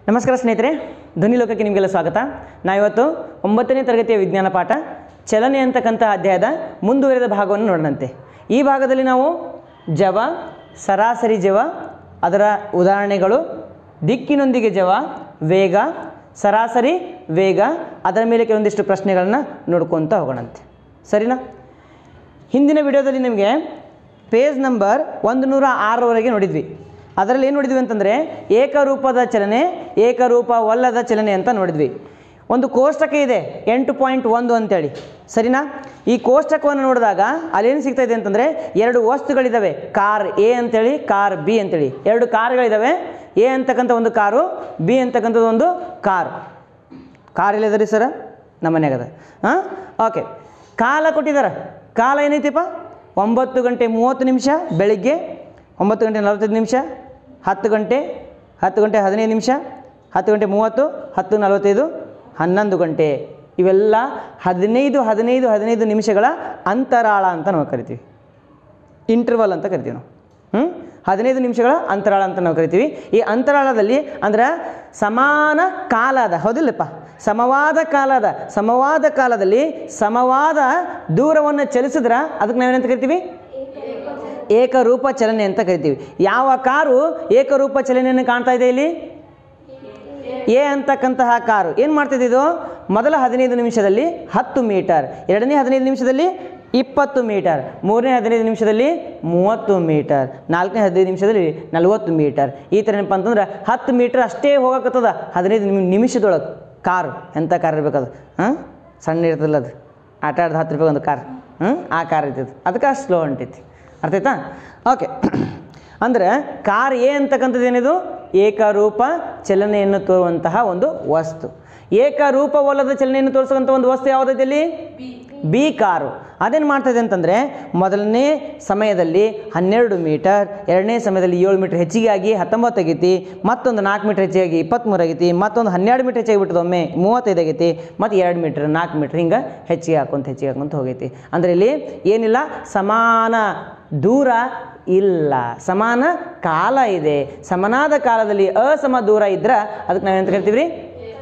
ನಮಸ್ಕಾರ ಸ್ನೇಹಿತರೆ ಧ್ವನಿ ಲೋಕಕ್ಕೆ ನಿಮಗೆಲ್ಲ ಸ್ವಾಗತ ನಾವಿವತ್ತು ಒಂಬತ್ತನೇ ತರಗತಿಯ ವಿಜ್ಞಾನ ಪಾಠ ಚಲನೆ ಅಂತಕ್ಕಂಥ ಅಧ್ಯಾಯದ ಮುಂದುವರೆದ ಭಾಗವನ್ನು ನೋಡೋಣಂತೆ ಈ ಭಾಗದಲ್ಲಿ ನಾವು ಜವ ಸರಾಸರಿ ಜವ ಅದರ ಉದಾಹರಣೆಗಳು ದಿಕ್ಕಿನೊಂದಿಗೆ ಜವ ವೇಗ ಸರಾಸರಿ ವೇಗ ಅದರ ಮೇಲೆ ಕೆಲವೊಂದಿಷ್ಟು ಪ್ರಶ್ನೆಗಳನ್ನ ನೋಡ್ಕೊತ ಹೋಗೋಣಂತೆ ಸರಿನಾ ಹಿಂದಿನ ವಿಡಿಯೋದಲ್ಲಿ ನಿಮಗೆ ಪೇಜ್ ನಂಬರ್ ಒಂದು ನೂರ ಆರರವರೆಗೆ ನೋಡಿದ್ವಿ ಅದರಲ್ಲಿ ಏನು ನೋಡಿದ್ವಿ ಅಂತಂದರೆ ಏಕರೂಪದ ಚಲನೆ ಏಕರೂಪವಲ್ಲದ ಚಲನೆ ಅಂತ ನೋಡಿದ್ವಿ ಒಂದು ಕೋಷ್ಟಕ ಇದೆ ಎಂಟು ಪಾಯಿಂಟ್ ಒಂದು ಅಂತೇಳಿ ಸರಿನಾ ಈ ಕೋಷ್ಟಕವನ್ನು ನೋಡಿದಾಗ ಅಲ್ಲೇನು ಸಿಗ್ತಾ ಇದೆ ಅಂತಂದರೆ ಎರಡು ವಸ್ತುಗಳಿದ್ದಾವೆ ಕಾರ್ ಎ ಅಂತೇಳಿ ಕಾರ್ ಬಿ ಅಂತೇಳಿ ಎರಡು ಕಾರ್ಗಳಿದ್ದಾವೆ ಎ ಅಂತಕ್ಕಂಥ ಒಂದು ಕಾರು ಬಿ ಅಂತಕ್ಕಂಥದ್ದು ಒಂದು ಕಾರ್ ಕಾರ್ ಎಲ್ಲಿದೆ ಸರ ನಮ್ಮ ಮನ್ಯಾಗದ ಹಾಂ ಓಕೆ ಕಾಲ ಕೊಟ್ಟಿದ್ದಾರೆ ಕಾಲ ಏನೈತಿಪ್ಪ ಒಂಬತ್ತು ಗಂಟೆ ಮೂವತ್ತು ನಿಮಿಷ ಬೆಳಿಗ್ಗೆ ಒಂಬತ್ತು ಗಂಟೆ ನಲವತ್ತೈದು ನಿಮಿಷ ಹತ್ತು ಗಂಟೆ ಹತ್ತು ಗಂಟೆ ಹದಿನೈದು ನಿಮಿಷ ಹತ್ತು ಗಂಟೆ ಮೂವತ್ತು ಹತ್ತು ನಲವತ್ತೈದು ಹನ್ನೊಂದು ಗಂಟೆ ಇವೆಲ್ಲ ಹದಿನೈದು ಹದಿನೈದು ಹದಿನೈದು ನಿಮಿಷಗಳ ಅಂತರಾಳ ಅಂತ ನಾವು ಕರಿತೀವಿ ಇಂಟರ್ವಲ್ ಅಂತ ಕರಿತೀವಿ ನಾವು ಹ್ಞೂ ಹದಿನೈದು ನಿಮಿಷಗಳ ಅಂತರಾಳ ಅಂತ ನಾವು ಕರಿತೀವಿ ಈ ಅಂತರಾಳದಲ್ಲಿ ಅಂದ್ರೆ ಸಮಾನ ಕಾಲ ಅದ ಹೌದಿಲ್ಲಪ್ಪ ಸಮವಾದ ಕಾಲ ಅದ ಸಮವಾದ ಕಾಲದಲ್ಲಿ ಸಮವಾದ ದೂರವನ್ನು ಚಲಿಸಿದ್ರೆ ಅದಕ್ಕೆ ನಾವೇನಂತ ಕರಿತೀವಿ ಏಕರೂಪ ಚಲನೆ ಅಂತ ಕರಿತೀವಿ ಯಾವ ಕಾರು ಏಕರೂಪ ಚಲನೆಯನ್ನು ಕಾಣ್ತಾ ಇದೆ ಇಲ್ಲಿ ಎ ಅಂತಕ್ಕಂತಹ ಕಾರು ಏನು ಮಾಡ್ತಿದೆ ಇದು ಮೊದಲ ಹದಿನೈದು ನಿಮಿಷದಲ್ಲಿ ಹತ್ತು ಮೀಟರ್ ಎರಡನೇ ಹದಿನೈದು ನಿಮಿಷದಲ್ಲಿ ಇಪ್ಪತ್ತು ಮೀಟರ್ ಮೂರನೇ ಹದಿನೈದು ನಿಮಿಷದಲ್ಲಿ ಮೂವತ್ತು ಮೀಟರ್ ನಾಲ್ಕನೇ ಹದಿನೈದು ನಿಮಿಷದಲ್ಲಿ ನಲವತ್ತು ಮೀಟರ್ ಈ ಥರ ಏನಪ್ಪ ಅಂತಂದ್ರೆ ಹತ್ತು ಮೀಟರ್ ಅಷ್ಟೇ ಹೋಗಕತ್ತದ ಹದಿನೈದು ನಿಮಿ ನಿಮಿಷದೊಳಗೆ ಕಾರು ಎಂಥ ಕಾರ್ ಇರ್ಬೇಕದು ಹಾಂ ಸಣ್ಣ ಇರ್ತದಲ್ಲ ಅದು ಆಟ ಆಡ್ದು ಹತ್ತು ರೂಪಾಯಿ ಒಂದು ಕಾರ್ ಹ್ಞೂ ಆ ಕಾರ್ ಇರ್ತೈತಿ ಅದಕ್ಕೆ ಅಷ್ಟು ಸ್ಲೋ ಹೊಂಟೈತಿ ಅರ್ಥ ಆಯ್ತಾ ಓಕೆ ಅಂದರೆ ಕಾರ್ ಎ ಅಂತಕ್ಕಂಥದ್ದು ಏನಿದು ಏಕರೂಪ ಚಲನೆಯನ್ನು ತೋರುವಂತಹ ಒಂದು ವಸ್ತು ಏಕರೂಪವಲ್ಲದ ಚಲನೆಯನ್ನು ತೋರಿಸುವಂಥ ಒಂದು ವಸ್ತು ಯಾವುದೈತೆ ಇಲ್ಲಿ ಬಿ ಕಾರು ಅದೇನು ಮಾಡ್ತದೆ ಅಂತಂದರೆ ಮೊದಲನೇ ಸಮಯದಲ್ಲಿ ಹನ್ನೆರಡು ಮೀಟರ್ ಎರಡನೇ ಸಮಯದಲ್ಲಿ ಏಳು ಮೀಟರ್ ಹೆಚ್ಚಿಗೆ ಆಗಿ ಹತ್ತೊಂಬತ್ತು ಆಗೈತಿ ಮತ್ತೊಂದು ನಾಲ್ಕು ಮೀಟರ್ ಹೆಚ್ಚಿಗೆ ಇಪ್ಪತ್ತ್ಮೂರು ಆಗೈತಿ ಮತ್ತೊಂದು ಹನ್ನೆರಡು ಮೀಟರ್ ಹೆಚ್ಚಾಗಿ ಬಿಟ್ಟದ ಒಮ್ಮೆ ಮೂವತ್ತೈದು ಆಗೈತಿ ಮತ್ತು ಎರಡು ಮೀಟ್ರ್ ನಾಲ್ಕು ಮೀಟ್ರ್ ಹಿಂಗೆ ಹೆಚ್ಚಿಗೆ ಹಾಕೊಂತ ಹೆಚ್ಚಿಗೆ ಹಾಕೊಂತ ಹೋಗೈತಿ ಅಂದರೆ ಇಲ್ಲಿ ಏನಿಲ್ಲ ಸಮಾನ ದೂರ ಇಲ್ಲ ಸಮಾನ ಕಾಲ ಇದೆ ಸಮನಾದ ಕಾಲದಲ್ಲಿ ಅಸಮ ದೂರ ಇದ್ರೆ ಅದಕ್ಕೆ ನಾವೇನಂತ ಕರಿತೀವಿ ರೀ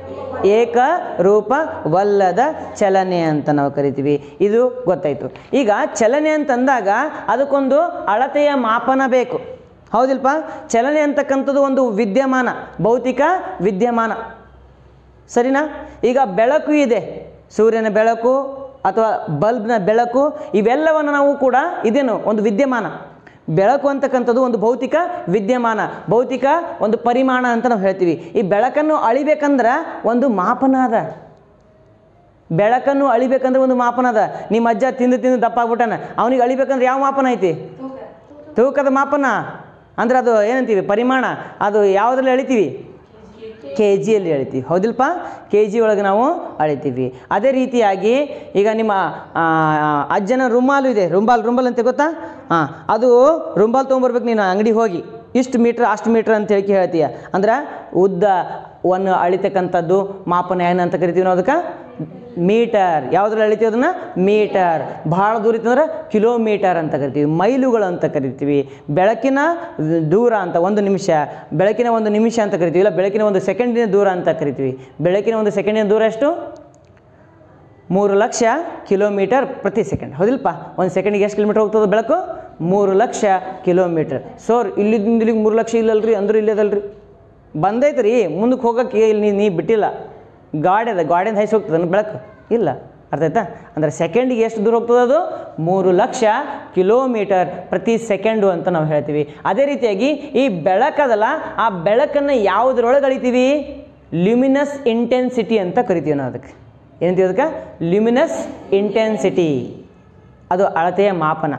ಏಕರೂಪವಲ್ಲದ ಚಲನೆ ಅಂತ ನಾವು ಕರಿತೀವಿ ಇದು ಗೊತ್ತಾಯಿತು ಈಗ ಚಲನೆ ಅಂತಂದಾಗ ಅದಕ್ಕೊಂದು ಅಳತೆಯ ಮಾಪನ ಬೇಕು ಹೌದಿಲ್ಪ ಚಲನೆ ಅಂತಕ್ಕಂಥದ್ದು ಒಂದು ವಿದ್ಯಮಾನ ಭೌತಿಕ ವಿದ್ಯಮಾನ ಸರಿನಾ ಈಗ ಬೆಳಕು ಇದೆ ಸೂರ್ಯನ ಬೆಳಕು ಅಥವಾ ಬಲ್ಬ್ನ ಬೆಳಕು ಇವೆಲ್ಲವನ್ನು ನಾವು ಕೂಡ ಇದೇನು ಒಂದು ವಿದ್ಯಮಾನ ಬೆಳಕು ಅಂತಕ್ಕಂಥದ್ದು ಒಂದು ಭೌತಿಕ ವಿದ್ಯಮಾನ ಭೌತಿಕ ಒಂದು ಪರಿಮಾಣ ಅಂತ ನಾವು ಹೇಳ್ತೀವಿ ಈ ಬೆಳಕನ್ನು ಅಳಿಬೇಕಂದ್ರೆ ಒಂದು ಮಾಪನ ಅದ ಬೆಳಕನ್ನು ಅಳಿಬೇಕಂದ್ರೆ ಒಂದು ಮಾಪನ ಅದ ನಿಮ್ಮ ಅಜ್ಜ ತಿಂದು ತಿಂದು ದಪ್ಪ ಆಗ್ಬಿಟ್ಟಾನ ಅವನಿಗೆ ಅಳಿಬೇಕಂದ್ರೆ ಯಾವ ಮಾಪನ ಐತಿ ತೂಕದ ಮಾಪನ ಅಂದ್ರೆ ಅದು ಏನಂತೀವಿ ಪರಿಮಾಣ ಅದು ಯಾವುದ್ರಲ್ಲಿ ಅಳಿತೀವಿ ಕೆ ಜಿಯಲ್ಲಿ ಅಳಿತೀವಿ ಹೌದಿಲ್ಪ ಕೆ ಜಿ ಒಳಗೆ ನಾವು ಅಳಿತೀವಿ ಅದೇ ರೀತಿಯಾಗಿ ಈಗ ನಿಮ್ಮ ಆ, ಅಜ್ಜನ ರುಮಾಲು ಇದೆ ರುಂಬಾಲ್ ರುಂಬಲ್ ಅಂತ ಗೊತ್ತಾ ಹಾಂ ಅದು ರುಂಬಾಲ್ ತೊಗೊಂಬರ್ಬೇಕು ನೀನು ಅಂಗಡಿ ಹೋಗಿ ಇಷ್ಟು ಮೀಟ್ರ್ ಅಷ್ಟು ಮೀಟ್ರ್ ಅಂತ ಹೇಳಿ ಹೇಳ್ತೀಯ ಅಂದ್ರೆ ಉದ್ದವನ್ನು ಅಳಿತಕ್ಕಂಥದ್ದು ಮಾಪನ ಏನಂತ ಕರಿತೀವಿ ನಾವು ಅದಕ್ಕೆ ಮೀಟರ್ ಯಾವುದ್ರಲ್ಲಿ ಅಳಿತೀವಿ ಅದನ್ನು ಮೀಟರ್ ಭಾಳ ದೂರ ಇತ್ತಂದ್ರೆ ಕಿಲೋಮೀಟರ್ ಅಂತ ಕರಿತೀವಿ ಮೈಲುಗಳು ಅಂತ ಕರಿತೀವಿ ಬೆಳಕಿನ ದೂರ ಅಂತ ಒಂದು ನಿಮಿಷ ಬೆಳಕಿನ ಒಂದು ನಿಮಿಷ ಅಂತ ಕರಿತೀವಿ ಇಲ್ಲ ಬೆಳಕಿನ ಒಂದು ಸೆಕೆಂಡಿನ ದೂರ ಅಂತ ಕರಿತೀವಿ ಬೆಳಕಿನ ಒಂದು ಸೆಕೆಂಡಿನ ದೂರ ಎಷ್ಟು ಮೂರು ಲಕ್ಷ ಕಿಲೋಮೀಟರ್ ಪ್ರತಿ ಸೆಕೆಂಡ್ ಹೌದಿಲ್ಪ ಒಂದು ಸೆಕೆಂಡಿಗೆ ಎಷ್ಟು ಕಿಲೋಮೀಟರ್ ಹೋಗ್ತದೆ ಬೆಳಕು ಮೂರು ಲಕ್ಷ ಕಿಲೋಮೀಟರ್ ಸೋರ್ ಇಲ್ಲಿಂದ ಇಲ್ಲಿಗೆ ಮೂರು ಲಕ್ಷ ಇಲ್ಲಲ್ರಿ ಅಂದ್ರೆ ಇಲ್ಲದಲ್ರಿ ಬಂದೈತೆ ರೀ ಮುಂದಕ್ಕೆ ಹೋಗೋಕ್ಕೆ ಇಲ್ಲಿ ನೀ ನೀ ಬಿಟ್ಟಿಲ್ಲ ಗಾಡಿ ಅದ ಗಾಡಿಯಿಂದ ಹೈಸ್ ಹೋಗ್ತದೆ ಬೆಳಕು ಇಲ್ಲ ಅರ್ಥ ಆಯ್ತಾ ಅಂದರೆ ಸೆಕೆಂಡಿಗೆ ಎಷ್ಟು ದೂರ ಹೋಗ್ತದೆ ಅದು ಮೂರು ಲಕ್ಷ ಕಿಲೋಮೀಟರ್ ಪ್ರತಿ ಸೆಕೆಂಡು ಅಂತ ನಾವು ಹೇಳ್ತೀವಿ ಅದೇ ರೀತಿಯಾಗಿ ಈ ಬೆಳಕದಲ್ಲ ಆ ಬೆಳಕನ್ನು ಯಾವುದರೊಳಗೆ ಅಳಿತೀವಿ ಲ್ಯೂಮಿನಸ್ ಇಂಟೆನ್ಸಿಟಿ ಅಂತ ಕರಿತೀವಿ ನಾವು ಅದಕ್ಕೆ ಏನಂತೀವಿ ಅದಕ್ಕೆ ಲ್ಯೂಮಿನಸ್ ಇಂಟೆನ್ಸಿಟಿ ಅದು ಅಳತೆಯ ಮಾಪನ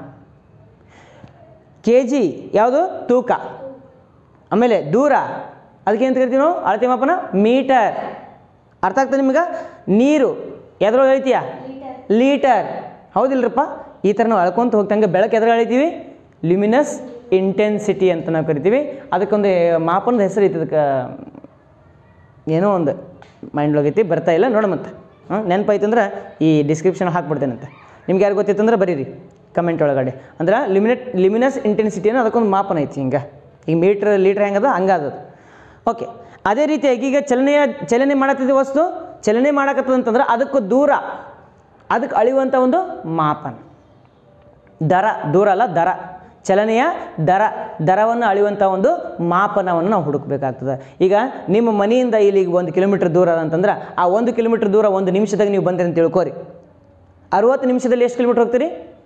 ಕೆ ಜಿ ಯಾವುದು ತೂಕ ಆಮೇಲೆ ದೂರ ಅದಕ್ಕೆ ಅಂತ ಕರಿತೀವಿ ನಾವು ಅಳತೆ ಮಾಪನ ಮೀಟರ್ ಅರ್ಥ ಆಗ್ತದೆ ನಿಮಗೆ ನೀರು ಎದ್ರೊಳಗೆ ಅಳಿತೀಯ ಲೀಟರ್ ಹೌದಿಲ್ರಪ್ಪ ಈ ಥರ ನಾವು ಅಳ್ಕೊಂತ ಹೋಗ್ತಂಗೆ ಬೆಳಕು ಎದ್ರಾಗ ಅಳಿತೀವಿ ಲ್ಯೂಮಿನಸ್ ಇಂಟೆನ್ಸಿಟಿ ಅಂತ ನಾವು ಕರಿತೀವಿ ಅದಕ್ಕೊಂದು ಮಾಪನದ ಹೆಸರು ಐತೆ ಅದಕ್ಕೆ ಏನೋ ಒಂದು ಮೈಂಡ್ ಹೋಗೈತಿ ಬರ್ತಾ ಇಲ್ಲ ನೋಡ ಮತ್ತೆ ಹಾಂ ನೆನಪಾಯ್ತು ಅಂದ್ರೆ ಈ ಡಿಸ್ಕ್ರಿಪ್ಷನ್ ಹಾಕ್ಬಿಡ್ತೇನಂತೆ ನಿಮ್ಗೆ ಯಾರು ಗೊತ್ತಿತ್ತು ಅಂದ್ರೆ ಬರೀರಿ ಕಮೆಂಟ್ ಒಳಗಡೆ ಅಂದ್ರೆ ಲಿಮಿನೆಟ್ ಲಿಮಿನಸ್ ಇಂಟೆನ್ಸಿಟಿ ಅನ್ನೋ ಅದಕ್ಕೊಂದು ಮಾಪನ ಐತಿ ಹಿಂಗೆ ಈಗ ಮೀಟ್ರ್ ಲೀಟ್ರ್ ಹೆಂಗದ ಹಂಗದ ಓಕೆ ಅದೇ ರೀತಿಯಾಗಿ ಈಗ ಚಲನೆಯ ಚಲನೆ ಮಾಡತ್ತಿದ್ದ ವಸ್ತು ಚಲನೆ ಮಾಡಕತ್ತದ ಅಂತಂದ್ರೆ ಅದಕ್ಕೂ ದೂರ ಅದಕ್ಕೆ ಅಳಿಯುವಂಥ ಒಂದು ಮಾಪನ ದರ ದೂರ ಅಲ್ಲ ದರ ಚಲನೆಯ ದರ ದರವನ್ನು ಅಳೆಯುವಂಥ ಒಂದು ಮಾಪನವನ್ನು ನಾವು ಹುಡುಕಬೇಕಾಗ್ತದೆ ಈಗ ನಿಮ್ಮ ಮನೆಯಿಂದ ಇಲ್ಲಿಗೆ ಒಂದು ಕಿಲೋಮೀಟ್ರ್ ದೂರ ಅದ ಅಂತಂದ್ರೆ ಆ ಒಂದು ಕಿಲೋಮೀಟ್ರ್ ದೂರ ಒಂದು ನಿಮಿಷದಾಗ ನೀವು ಬಂದಿರಿ ಅಂತ ತಿಳ್ಕೊರಿ ಅರುವತ್ತು ನಿಮಿಷದಲ್ಲಿ ಎಷ್ಟು ಕಿಲೋಮೀಟ್ರ್ ಹೋಗ್ತೀರಿ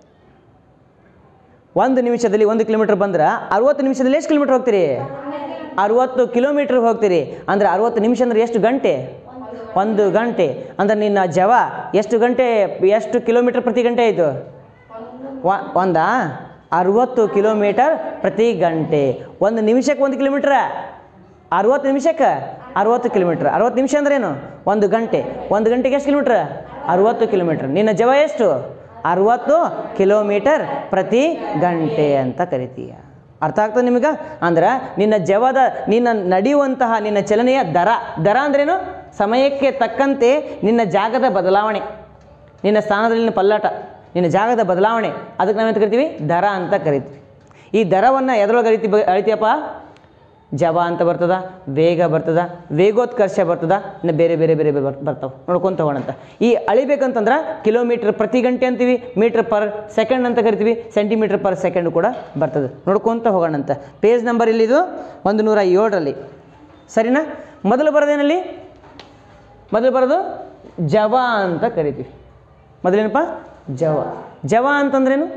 ಒಂದು ನಿಮಿಷದಲ್ಲಿ ಒಂದು ಕಿಲೋಮೀಟ್ರ್ ಬಂದ್ರೆ ಅರುವತ್ತು ನಿಮಿಷದಲ್ಲಿ ಎಷ್ಟು ಕಿಲೋಮೀಟ್ರ್ ಹೋಗ್ತೀರಿ ಅರುವತ್ತು ಕಿಲೋಮೀಟ್ರ್ ಹೋಗ್ತೀರಿ ಅಂದ್ರೆ ಅರುವತ್ತು ನಿಮಿಷ ಅಂದ್ರೆ ಎಷ್ಟು ಗಂಟೆ ಒಂದು ಗಂಟೆ ಅಂದ್ರೆ ನಿನ್ನ ಜವ ಎಷ್ಟು ಗಂಟೆ ಎಷ್ಟು ಕಿಲೋಮೀಟ್ರ್ ಪ್ರತಿ ಗಂಟೆ ಆಯಿತು ವ- ಒಂದಾ ಅರುವತ್ತು ಕಿಲೋಮೀಟರ್ ಪ್ರತಿ ಗಂಟೆ ಒಂದು ನಿಮಿಷಕ್ಕೆ ಒಂದು ಕಿಲೋಮೀಟ್ರ ಅರುವತ್ತು ನಿಮಿಷಕ್ಕೆ ಅರುವತ್ತು ಕಿಲೋಮೀಟ್ರ್ ಅರುವತ್ತು ನಿಮಿಷ ಅಂದ್ರೇನು ಒಂದು ಗಂಟೆ ಒಂದು ಗಂಟೆಗೆ ಎಷ್ಟು ಕಿಲೋಮೀಟ್ರ್ ಅರುವತ್ತು ಕಿಲೋಮೀಟ್ರ್ ನಿನ್ನ ಜವ ಎಷ್ಟು ಅರುವತ್ತು ಕಿಲೋಮೀಟರ್ ಪ್ರತಿ ಗಂಟೆ ಅಂತ ಕರಿತೀಯ ಅರ್ಥ ಆಗ್ತದೆ ನಿಮಗೆ ಅಂದ್ರೆ ನಿನ್ನ ಜವದ ನಿನ್ನ ನಡೆಯುವಂತಹ ನಿನ್ನ ಚಲನೆಯ ದರ ದರ ಅಂದ್ರೇನು ಸಮಯಕ್ಕೆ ತಕ್ಕಂತೆ ನಿನ್ನ ಜಾಗದ ಬದಲಾವಣೆ ನಿನ್ನ ಸ್ಥಾನದಲ್ಲಿನ ಪಲ್ಲಾಟ ನಿನ್ನ ಜಾಗದ ಬದಲಾವಣೆ ಅದಕ್ಕೆ ನಾವೆಂತ ಕರಿತೀವಿ ದರ ಅಂತ ಕರಿತೀವಿ ಈ ದರವನ್ನು ಎದ್ರೊಳಗೆ ಅಳಿತಿ ಅಳಿತೀಯಪ್ಪ ಜವ ಅಂತ ಬರ್ತದ ವೇಗ ಬರ್ತದ ವೇಗೋತ್ಕರ್ಷ ಬರ್ತದ ಇನ್ನು ಬೇರೆ ಬೇರೆ ಬೇರೆ ಬೇರೆ ಬರ್- ಬರ್ತಾವೆ ನೋಡ್ಕೊಂತ ಹೋಗೋಣಂತ ಈ ಅಳಿಬೇಕಂತಂದ್ರೆ ಕಿಲೋಮೀಟ್ರ್ ಪ್ರತಿ ಗಂಟೆ ಅಂತೀವಿ ಮೀಟ್ರ್ ಪರ್ ಸೆಕೆಂಡ್ ಅಂತ ಕರಿತೀವಿ ಸೆಂಟಿಮೀಟ್ರ್ ಪರ್ ಸೆಕೆಂಡ್ ಕೂಡ ಬರ್ತದೆ ನೋಡ್ಕೊಂತ ಹೋಗೋಣಂತ ಪೇಜ್ ನಂಬರ್ ಇಲ್ಲಿದು ಒಂದು ನೂರ ಏಳರಲ್ಲಿ ಸರಿನಾ ಮೊದಲು ಬರೋದೇನಲ್ಲಿ ಮೊದಲು ಬರೋದು ಜವ ಅಂತ ಕರಿತೀವಿ ಮೊದಲೇನಪ್ಪ ಜವ ಜವ ಅಂತಂದ್ರೇನು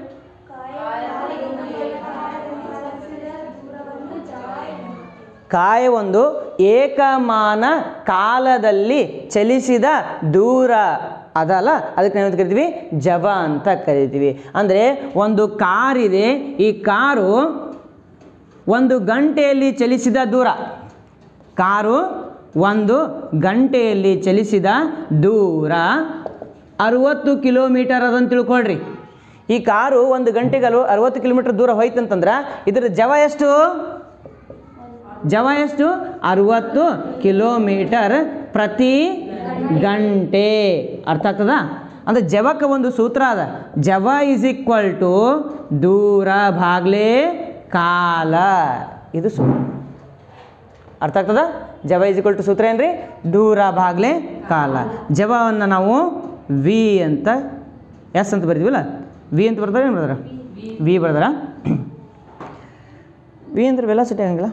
ಕಾಯ ಒಂದು ಏಕಮಾನ ಕಾಲದಲ್ಲಿ ಚಲಿಸಿದ ದೂರ ಅದಲ್ಲ ಅದಕ್ಕೆ ನಾವು ಕರಿತೀವಿ ಜವ ಅಂತ ಕರಿತೀವಿ ಅಂದರೆ ಒಂದು ಕಾರಿದೆ ಈ ಕಾರು ಒಂದು ಗಂಟೆಯಲ್ಲಿ ಚಲಿಸಿದ ದೂರ ಕಾರು ಒಂದು ಗಂಟೆಯಲ್ಲಿ ಚಲಿಸಿದ ದೂರ ಅರುವತ್ತು ಕಿಲೋಮೀಟರ್ ಅದಂತ ತಿಳ್ಕೊಳ್ರಿ ಈ ಕಾರು ಒಂದು ಗಂಟೆಗೆ ಅಲ್ವ ಅರುವತ್ತು ಕಿಲೋಮೀಟರ್ ದೂರ ಹೋಯ್ತಂತಂದ್ರೆ ಇದರ ಜವ ಎಷ್ಟು ಜವ ಎಷ್ಟು ಅರುವತ್ತು ಕಿಲೋಮೀಟರ್ ಪ್ರತಿ ಗಂಟೆ ಅರ್ಥ ಆಗ್ತದ ಅಂದ್ರೆ ಜವಕ್ಕೆ ಒಂದು ಸೂತ್ರ ಅದ ಜವ ಇಸ್ ಈಕ್ವಲ್ ಟು ದೂರ ಭಾಗ್ಲೆ ಕಾಲ ಇದು ಸೂತ್ರ ಅರ್ಥ ಆಗ್ತದ ಜವ ಇಸ್ ಈಕ್ವಲ್ ಟು ಸೂತ್ರ ಏನ್ರಿ ದೂರ ಭಾಗ್ಲೆ ಕಾಲ ಜವವನ್ನು ನಾವು ವಿ ಅಂತ ಎಸ್ ಅಂತ ಬರ್ತೀವಲ್ಲ ವಿ ಅಂತ ಬರ್ತಾರೆ ಏನು ಬರ್ದಾರ ವಿ ಬರ್ದಾರ ವಿ ಅಂದ್ರೆ ವೆಲಾಸಿಟಿ ಆಗಂಗಿಲ್ಲ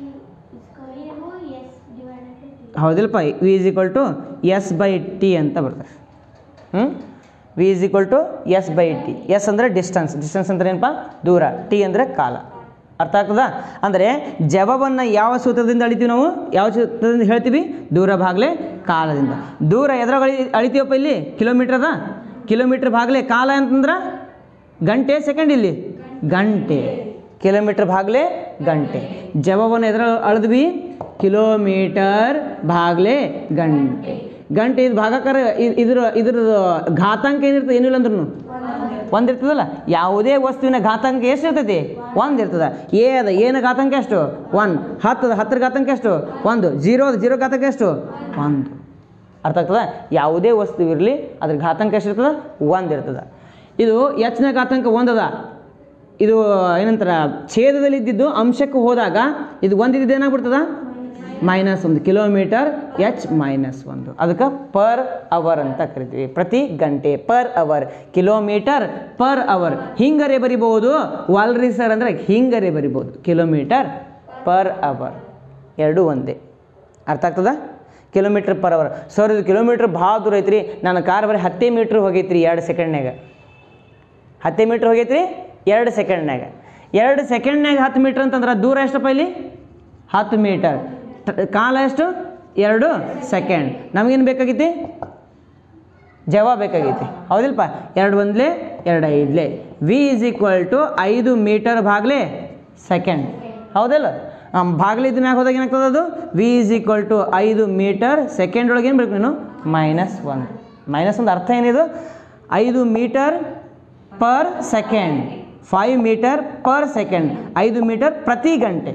ಹೌದಿಲ್ಲಪ್ಪ V is equal to S by T ಅಂತ ಬರ್ತಾರೆ ಹ್ಞೂ V is equal to S by T S ಅಂದರೆ ಡಿಸ್ಟನ್ಸ್ ಡಿಸ್ಟನ್ಸ್ ಅಂದ್ರೆ ಏನಪ್ಪ ದೂರ ಟಿ ಅಂದರೆ ಕಾಲ ಅರ್ಥ ಆಗ್ತದಾ ಅಂದರೆ ಜವವನ್ನು ಯಾವ ಸೂತ್ರದಿಂದ ಅಳಿತೀವಿ ನಾವು ಯಾವ ಸೂತ್ರದಿಂದ ಹೇಳ್ತೀವಿ ದೂರ ಭಾಗಲೆ ಕಾಲದಿಂದ ದೂರ ಎದ್ರಾಗ ಅಳಿ ಅಳಿತೀವಪ್ಪ ಇಲ್ಲಿ ಕಿಲೋಮೀಟ್ರ್ ಅದ ಕಿಲೋಮೀಟ್ರ್ ಭಾಗಲೆ ಕಾಲ ಅಂತಂದ್ರೆ ಗಂಟೆ ಸೆಕೆಂಡ್ ಇಲ್ಲಿ ಗಂಟೆ ಕಿಲೋಮೀಟ್ರ್ ಭಾಗಲೆ ಗಂಟೆ ಜವವನ್ನು ಎದ್ರ ಅಳಿದ್ವಿ ಕಿಲೋಮೀಟರ್ ಭಾಗಲೆ ಗಂಟೆ ಗಂಟೆ ಇದು ಭಾಗಾಕಾರ ಇ- ಇದ್ರ ಇದ್ರ ಘಾತಾಂಕ ಏನಿರ್ತದೆ ಏನಿಲ್ಲ ಅಂದ್ರೂ ಒಂದಿರ್ತದಲ್ಲ ಯಾವುದೇ ವಸ್ತುವಿನ ಘಾತಾಂಕ ಎಷ್ಟು ಇರ್ತೈತಿ ಒಂದು ಇರ್ತದ ಏ ಅದ ಏನ ಘಾತಾಂಕ ಎಷ್ಟು ಒನ್ ಹತ್ತದ ಹತ್ತರ ಘಾತಾಂಕ ಎಷ್ಟು ಒಂದು ಜೀರೋ ಅದ ಜೀರೋ ಘಾತಾಂಕ ಎಷ್ಟು ಒಂದು ಅರ್ಥ ಆಗ್ತದ ಯಾವುದೇ ವಸ್ತು ಇರಲಿ ಅದ್ರ ಘಾತಾಂಕ ಎಷ್ಟು ಇರ್ತದ ಒಂದು ಇರ್ತದ ಇದು ಎಚ್ನ ಘಾತಾಂಕ ಒಂದದ ಇದು ಏನಂತಾರ ಛೇದದಲ್ಲಿ ಇದ್ದಿದ್ದು ಅಂಶಕ್ಕೆ ಹೋದಾಗ ಇದು ಒಂದಿದ್ದು ಏನಾಗ್ಬಿಡ್ತದ ಮೈನಸ್ ಒಂದು ಕಿಲೋಮೀಟರ್ ಎಚ್ ಮೈನಸ್ ಒಂದು ಅದಕ್ಕೆ ಪರ್ ಅವರ್ ಅಂತ ಕರಿತೀವಿ ಪ್ರತಿ ಗಂಟೆ per hour kilometre per hour ಹಿಂಗರೆ ಬರಿಬಹುದು ವಾಲ್ರಿ ಸರ್ ಅಂದರೆ ಹಿಂಗರೆ ಬರಿಬೋದು ಕಿಲೋಮೀಟರ್ ಪರ್ ಅವರ್ ಎರಡೂ ಒಂದೇ ಅರ್ಥ ಆಗ್ತದ ಕಿಲೋಮೀಟ್ರ್ ಪರ್ ಅವರ್ ಸರ್ ಇದು ಕಿಲೋಮೀಟ್ರ್ ಭಾಳ ದೂರ ಐತ್ರಿ ನನ್ನ ಕಾರ್ ಬರೀ ಹತ್ತೇ ಮೀಟ್ರ್ ಹೋಗೈತ್ರಿ ಎರಡು ಸೆಕೆಂಡ್ನಾಗ ಹತ್ತೇ ಮೀಟ್ರ್ ಹೋಗೈತ್ರಿ ಎರಡು ಸೆಕೆಂಡ್ನಾಗ ಎರಡು ಸೆಕೆಂಡ್ನಾಗ ಹತ್ತು ಮೀಟ್ರ್ ಅಂತಂದ್ರೆ ದೂರ ಎಷ್ಟಪ್ಪ ಇಲ್ಲಿ ಹತ್ತು ಮೀಟರ್ ಟ- ಕಾಲ ಎಷ್ಟು ಎರಡು ಸೆಕೆಂಡ್ ನಮಗೇನು ಬೇಕಾಗೈತಿ ಜವ ಬೇಕಾಗೈತಿ ಹೌದಿಲ್ಪ ಎರಡು ಒಂದ್ಲೆ ಎರಡು ಐದ್ಲೆ ವಿ ಇಸ್ ಈಕ್ವಲ್ ಟು ಐದು ಮೀಟರ್ ಭಾಗ್ಲೆ ಸೆಕೆಂಡ್ ಹೌದಲ್ಲ ಭಾಗ್ಲೆ ಇದ್ ಮ್ಯಾಗ ಹೋದಾಗ ಏನಾಗ್ತದೆ ಅದು ವಿ ಇಸ್ ಈಕ್ವಲ್ ಟು ಐದು ಮೀಟರ್ ಸೆಕೆಂಡ್ ಒಳಗೆ ಏನು ಬೇಕು ನೀನು ಮೈನಸ್ ಒನ್ ಮೈನಸ್ ಒಂದು ಅರ್ಥ ಏನಿದು ಐದು metre per second five metre per second ಐದು ಮೀಟರ್ ಪ್ರತಿ ಗಂಟೆ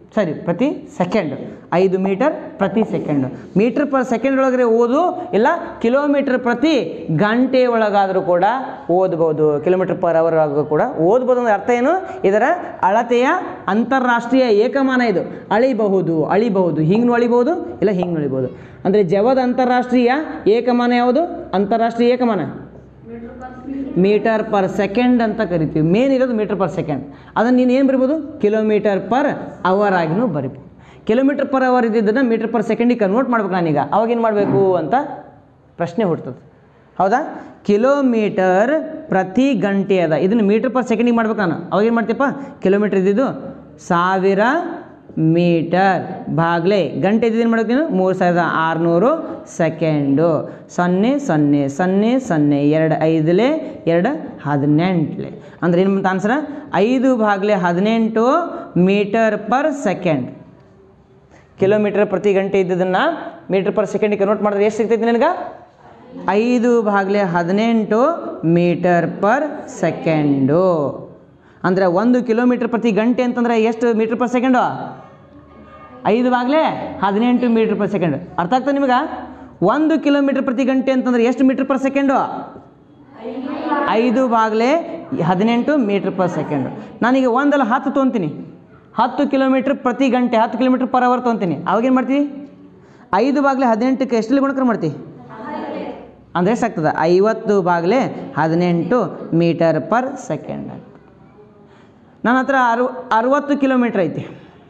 ಸರಿ ಪ್ರತಿ ಸೆಕೆಂಡ್ ಐದು ಮೀಟರ್ ಪ್ರತಿ ಸೆಕೆಂಡ್ ಮೀಟರ್ ಪರ್ ಸೆಕೆಂಡ್ ಒಳಗಡೆ ಓದು ಇಲ್ಲ ಕಿಲೋಮೀಟರ್ ಪ್ರತಿ ಗಂಟೆ ಒಳಗಾದರೂ ಕೂಡ ಓದ್ಬೋದು ಕಿಲೋಮೀಟರ್ ಪರ್ ಅವರ್ ಆಗೂ ಕೂಡ ಓದ್ಬೋದು ಅಂದ್ರೆ ಅರ್ಥ ಏನು ಇದರ ಅಳತೆಯ ಅಂತಾರಾಷ್ಟ್ರೀಯ ಏಕಮಾನ ಇದು ಅಳಿಬಹುದು ಅಳಿಬಹುದು ಹಿಂಗೆ ಅಳಿಬಹುದು ಇಲ್ಲ ಹಿಂಗೆ ಅಳಿಬಹುದು ಅಂದರೆ ಜವದ ಅಂತಾರಾಷ್ಟ್ರೀಯ ಏಕಮಾನ ಯಾವುದು ಅಂತಾರಾಷ್ಟ್ರೀಯ ಏಕಮಾನ ಮೀಟರ್ ಪರ್ ಸೆಕೆಂಡ್ ಅಂತ ಕರಿತೀವಿ ಮೇನ್ ಇರೋದು ಮೀಟರ್ ಪರ್ ಸೆಕೆಂಡ್ ಅದನ್ನು ನೀನು ಏನು ಬರಿಬೋದು ಕಿಲೋಮೀಟರ್ ಪರ್ ಅವರ್ ಆಗಿನೂ ಬರಿಬೋದು ಕಿಲೋಮೀಟರ್ ಪರ್ ಅವರ್ ಇದ್ದಿದ್ದನ್ನು ಮೀಟರ್ ಪರ್ ಸೆಕೆಂಡಿಗೆ ಕನ್ವರ್ಟ್ ಮಾಡ್ಬೇಕು ನಾನೀಗ ಅವಾಗ ಏನು ಮಾಡಬೇಕು ಅಂತ ಪ್ರಶ್ನೆ ಹುಡ್ತದೆ ಹೌದಾ ಕಿಲೋಮೀಟರ್ ಪ್ರತಿ ಗಂಟೆ ಅದ ಇದನ್ನು ಮೀಟರ್ ಪರ್ ಸೆಕೆಂಡಿಗೆ ಮಾಡ್ಬೇಕು ನಾನು ಅವಾಗ ಏನು ಮಾಡ್ತೀಯಪ್ಪ ಕಿಲೋಮೀಟರ್ ಇದ್ದಿದ್ದು ಸಾವಿರ ಮೀಟರ್ ಬಾಗ್ಲೆ ಗಂಟೆ ಇದ್ದಿದ್ದು ಮಾಡ್ಬೇಕು ನೀನು ಮೂರು ಸಾವಿರದ ಆರುನೂರು ಸೆಕೆಂಡು ಸೊನ್ನೆ ಸೊನ್ನೆ ಸೊನ್ನೆ ಸೊನ್ನೆ ಎರಡು ಐದಲೇ ಎರಡು ಹದಿನೆಂಟ್ಲೆ ಅಂದ್ರೆ ಏನು ಅಂತ ಆನ್ಸರ ಐದು ಬಾಗ್ಲೆ ಹದಿನೆಂಟು ಮೀಟರ್ ಪರ್ ಸೆಕೆಂಡ್ ಕಿಲೋಮೀಟರ್ ಪ್ರತಿ ಗಂಟೆ ಇದ್ದದನ್ನು ಮೀಟರ್ ಪರ್ ಸೆಕೆಂಡಿಗೆ ಕನ್ವರ್ಟ್ ಮಾಡಿದ್ರೆ ಎಷ್ಟು ಸಿಗ್ತೈತಿ ನಿನಗೆ ಐದು ಬಾಗ್ಲೆ ಹದಿನೆಂಟು ಮೀಟರ್ ಪರ್ ಸೆಕೆಂಡು ಅಂದರೆ ಒಂದು ಕಿಲೋಮೀಟರ್ ಪ್ರತಿ ಗಂಟೆ ಅಂತಂದರೆ ಎಷ್ಟು ಮೀಟರ್ ಪರ್ ಸೆಕೆಂಡು ಐದು ಬಾಗ್ಲೆ ಹದಿನೆಂಟು ಮೀಟರ್ ಪರ್ ಸೆಕೆಂಡ್ ಅರ್ಥ ಆಗ್ತದೆ ನಿಮಗೆ ಒಂದು ಕಿಲೋಮೀಟರ್ ಪ್ರತಿ ಗಂಟೆ ಅಂತಂದ್ರೆ ಎಷ್ಟು ಮೀಟರ್ ಪರ್ ಸೆಕೆಂಡು ಐದು ಬಾಗ್ಲೆ ಹದಿನೆಂಟು ಮೀಟರ್ ಪರ್ ಸೆಕೆಂಡು ನಾನೀಗ ಒಂದಲ್ಲ ಹತ್ತು ತೊಗೊತೀನಿ ಹತ್ತು ಕಿಲೋಮೀಟ್ರ್ ಪ್ರತಿ ಗಂಟೆ ಹತ್ತು ಕಿಲೋಮೀಟ್ರ್ ಪರ್ ಅವರ್ ತೊಗೊತೀನಿ ಅವಾಗೇನು ಮಾಡ್ತೀವಿ ಐದು ಬಾಗ್ಲೆ ಹದಿನೆಂಟಕ್ಕೆ ಎಷ್ಟಲ್ಲಿ ಗುಣಕರ ಮಾಡ್ತೀವಿ ಅಂದರೆ ಎಷ್ಟಾಗ್ತದೆ ಐವತ್ತು ಬಾಗ್ಲೆ ಹದಿನೆಂಟು ಮೀಟರ್ ಪರ್ ಸೆಕೆಂಡ್ ನನ್ನ ಹತ್ರ ಅರು ಅರುವತ್ತು ಕಿಲೋಮೀಟ್ರ್ ಐತಿ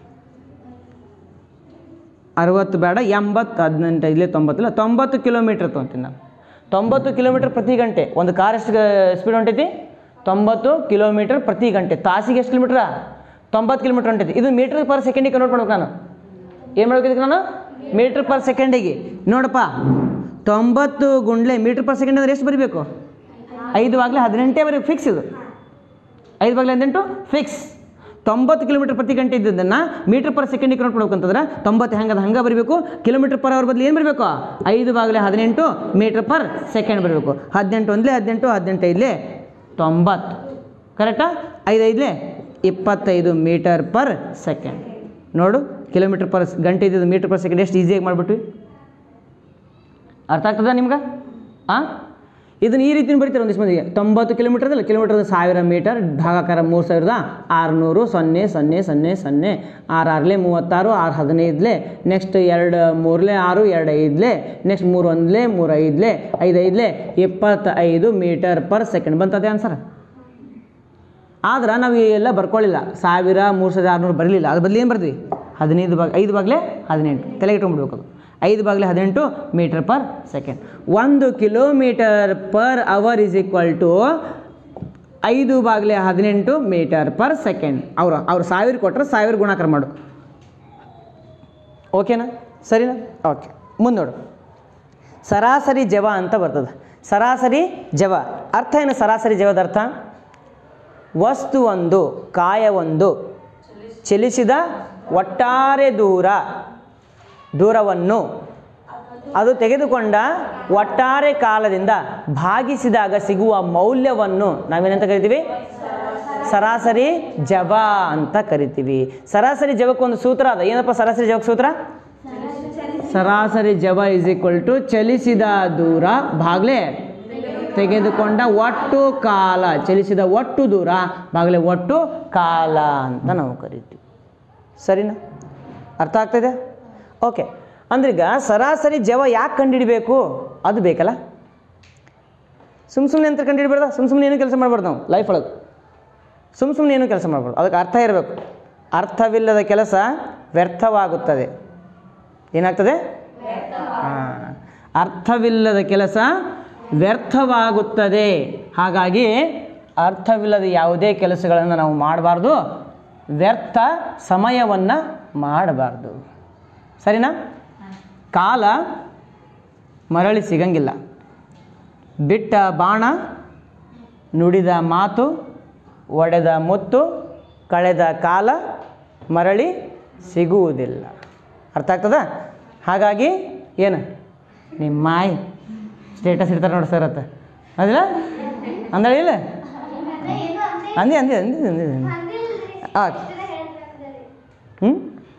ಅರುವತ್ತು ಬೇಡ ಎಂಬತ್ತು ಹದಿನೆಂಟು ಇಲ್ಲೇ ತೊಂಬತ್ತಿಲ್ಲ ತೊಂಬತ್ತು ಕಿಲೋಮೀಟ್ರ್ ತೊಗೊತೀನಿ ನಾನು ತೊಂಬತ್ತು ಕಿಲೋಮೀಟ್ರ್ ಪ್ರತಿ ಗಂಟೆ ಒಂದು ಕಾರ್ ಎಷ್ಟು ಸ್ಪೀಡ್ ಹೊಂಟೈತಿ ತೊಂಬತ್ತು ಕಿಲೋಮೀಟ್ರ್ ಪ್ರತಿ ಗಂಟೆ ತಾಸಿಗೆ ಎಷ್ಟು ಕಿಲೋಮೀಟ್ರ ತೊಂಬತ್ತು ಕಿಲೋಮೀಟ್ರ್ ಹೊಂಟೈತಿ ಇದು ಮೀಟ್ರ್ ಪರ್ ಸೆಕೆಂಡಿಗೆ ಕನ್ವರ್ಟ್ ಮಾಡ್ಬೇಕು ನಾನು ಏನು ಮಾಡ್ಬೇಕು ನಾನು ಮೀಟ್ರ್ ಪರ್ ಸೆಕೆಂಡಿಗೆ ನೋಡಪ್ಪ ತೊಂಬತ್ತು ಗುಂಡ್ಲೆ ಮೀಟ್ರ್ ಪರ್ ಸೆಕೆಂಡ್ ಅಂದ್ರೆ ಎಷ್ಟು ಬರೀಬೇಕು ಐದು ಆಗಲೇ ಹದಿನೆಂಟೇ ಬರೀ ಫಿಕ್ಸ್ ಇದು ಐದು ಬಾಗಿಲು ಹದಿನೆಂಟು ಫಿಕ್ಸ್ ತೊಂಬತ್ತು ಕಿಲೋಮೀಟರ್ ಪ್ರತಿ ಗಂಟೆ ಇದ್ದದನ್ನು ಮೀಟರ್ ಪರ್ ಸೆಕೆಂಡಿಗೆ ಕನ್ವರ್ಟ್ ಮಾಡ್ಬೇಕು ಅಂತಂದ್ರೆ ತೊಂಬತ್ತು ಹೆಂಗೆ ಅದು ಹಂಗೆ ಬರಬೇಕು ಕಿಲೋಮೀಟರ್ ಪರ್ ಅವರ್ ಬದಲು ಏನು ಬರಬೇಕು ಐದು ಬಾಗಿಲೆ ಹದಿನೆಂಟು ಮೀಟರ್ ಪರ್ ಸೆಕೆಂಡ್ ಬರಬೇಕು ಹದಿನೆಂಟು ಒಂದಲೇ ಹದಿನೆಂಟು ಹದಿನೆಂಟು ಐದಲೇ ತೊಂಬತ್ತು ಕರೆಕ್ಟಾ ಐದು ಐದಲೇ ಇಪ್ಪತ್ತೈದು ಮೀಟರ್ ಪರ್ ಸೆಕೆಂಡ್ ನೋಡು ಕಿಲೋಮೀಟರ್ ಪರ್ ಗಂಟೆ ಇದ್ದಿದ್ದು ಮೀಟರ್ ಪರ್ ಸೆಕೆಂಡ್ ಎಷ್ಟು ಈಸಿಯಾಗಿ ಮಾಡಿಬಿಟ್ವಿ ಅರ್ಥ ಆಗ್ತದ ನಿಮ್ಗೆ ಹಾಂ ಇದನ್ನು ಈ ರೀತಿ ಬರೀತಾರೆ ಒಂದಿಷ್ಟು ಮಂದಿಗೆ ತೊಂಬತ್ತು ಕಿಲೋಮೀಟರ್ ಅದಲ್ಲ ಕಿಲೋಮೀಟರ್ ಸಾವಿರ ಮೀಟರ್ ಭಾಗಾಕಾರ ಮೂರು ಸಾವಿರದ ಆರುನೂರು ಸೊನ್ನೆ ಸೊನ್ನೆ ಸೊನ್ನೆ ಸೊನ್ನೆ ಆರು ಆರ್ಲೆ ಮೂವತ್ತಾರು ಆರು ಹದಿನೈದಲೇ ನೆಕ್ಸ್ಟ್ ಎರಡು ಮೂರಲೇ ಆರು ಎರಡು ಐದಲೇ ನೆಕ್ಸ್ಟ್ ಮೂರು ಒಂದಲೇ ಮೂರು ಐದಲೇ ಐದು ಐದಲೇ ಇಪ್ಪತ್ತೈದು ಮೀಟರ್ ಪರ್ ಸೆಕೆಂಡ್ ಬಂತದೆ ಆನ್ಸರ್ ಆದ್ರೆ ನಾವು ಎಲ್ಲ ಬರ್ಕೊಳ್ಳಿಲ್ಲ ಸಾವಿರ ಮೂರು ಸಾವಿರದ ಆರುನೂರು ಬರಲಿಲ್ಲ ಅದ್ರ ಬದಲು ಏನು ಬರ್ತೀವಿ ಹದಿನೈದು ಬಾಗ್ ಐದು ಬಾಗ್ಲೆ ಹದಿನೆಂಟು ತಲೆಗೆ ಇಟ್ಕೊಂಡ್ಬಿಡ್ಬೇಕು ಅದು ಐದು ಬಾಗ್ಲೆ ಹದಿನೆಂಟು ಮೀಟರ್ ಪರ್ ಸೆಕೆಂಡ್ ಒಂದು kilometre per hour is equal to ಐದು ಬಾಗ್ಲೆ ಹದಿನೆಂಟು ಮೀಟರ್ ಪರ್ ಸೆಕೆಂಡ್ ಅವರು ಅವ್ರು ಸಾವಿರ ಕೊಟ್ಟರೆ ಸಾವಿರ ಗುಣಾಕಾರ ಮಾಡು ಓಕೆನಾ ಸರಿನಾ ಓಕೆ ಮುಂದೋಡು ಸರಾಸರಿ ಜವ ಅಂತ ಬರ್ತದೆ ಸರಾಸರಿ ಜವ ಅರ್ಥ ಏನು ಸರಾಸರಿ ಜವದ ಅರ್ಥ ವಸ್ತುವೊಂದು ಕಾಯವೊಂದು ಚಲಿಸಿದ ಒಟ್ಟಾರೆ ದೂರ ದೂರವನ್ನು ಅದು ತೆಗೆದುಕೊಂಡ ಒಟ್ಟಾರೆ ಕಾಲದಿಂದ ಭಾಗಿಸಿದಾಗ ಸಿಗುವ ಮೌಲ್ಯವನ್ನು ನಾವೇನಂತ ಕರಿತೀವಿ ಸರಾಸರಿ ಜವ ಅಂತ ಕರಿತೀವಿ ಸರಾಸರಿ ಜವಕ್ಕೆ ಒಂದು ಸೂತ್ರ ಅದ ಏನಪ್ಪ ಸರಾಸರಿ ಜವಕ್ಕೆ ಸೂತ್ರ ಸರಾಸರಿ ಜವ ಇಸ್ ಈಕ್ವಲ್ ಟು ಚಲಿಸಿದ ದೂರ ಭಾಗ್ಲೆ ತೆಗೆದುಕೊಂಡ ಒಟ್ಟು ಕಾಲ ಚಲಿಸಿದ ಒಟ್ಟು ದೂರ ಬಾಗಲೇ ಒಟ್ಟು ಕಾಲ ಅಂತ ನಾವು ಕರಿತೀವಿ ಸರಿನಾ ಅರ್ಥ ಆಗ್ತದೆ ಓಕೆ ಅಂದ್ರೆ ಈಗ ಸರಾಸರಿ ಜವ ಯಾಕೆ ಕಂಡುಹಿಡಬೇಕು ಅದು ಬೇಕಲ್ಲ ಸುಮ್ಮ ಸುಮ್ಮನೆ ಅಂತ ಕಂಡುಹಿಡ್ಬಾರ್ದ ಸುಮ್ಮ ಸುಮ್ಮನೆ ಏನು ಕೆಲಸ ಮಾಡಬಾರ್ದು ನಾವು ಲೈಫ್ ಒಳಗೆ ಸುಮ್ಮ ಸುಮ್ಮನೆ ಏನು ಕೆಲಸ ಮಾಡಬಾರ್ದು ಅದಕ್ಕೆ ಅರ್ಥ ಇರಬೇಕು ಅರ್ಥವಿಲ್ಲದ ಕೆಲಸ ವ್ಯರ್ಥವಾಗುತ್ತದೆ ಏನಾಗ್ತದೆ ಹಾಂ ಅರ್ಥವಿಲ್ಲದ ಕೆಲಸ ವ್ಯರ್ಥವಾಗುತ್ತದೆ ಹಾಗಾಗಿ ಅರ್ಥವಿಲ್ಲದ ಯಾವುದೇ ಕೆಲಸಗಳನ್ನು ನಾವು ಮಾಡಬಾರ್ದು ವ್ಯರ್ಥ ಸಮಯವನ್ನು ಮಾಡಬಾರ್ದು ಸರಿನಾ ಕಾಲ ಮರಳಿ ಸಿಗಂಗಿಲ್ಲ ಬಿಟ್ಟ ಬಾಣ ನುಡಿದ ಮಾತು ಒಡೆದ ಮುತ್ತು ಕಳೆದ ಕಾಲ ಮರಳಿ ಸಿಗುವುದಿಲ್ಲ ಅರ್ಥ ಆಗ್ತದ ಹಾಗಾಗಿ ಏನು ನಿಮ್ಮ ಮಾಯಿ ಸ್ಟೇಟಸ್ ಇಡ್ತಾರೆ ನೋಡಿ ಸರ್ ಅತ್ತ ಅದಿಲ್ಲ ಅಂದಳ ಇಲ್ಲ ಅಂದಿ ಅಂದಿ ಅಂದಿ ಅಂದಿ ಆಯ್ತು ಹ್ಞೂ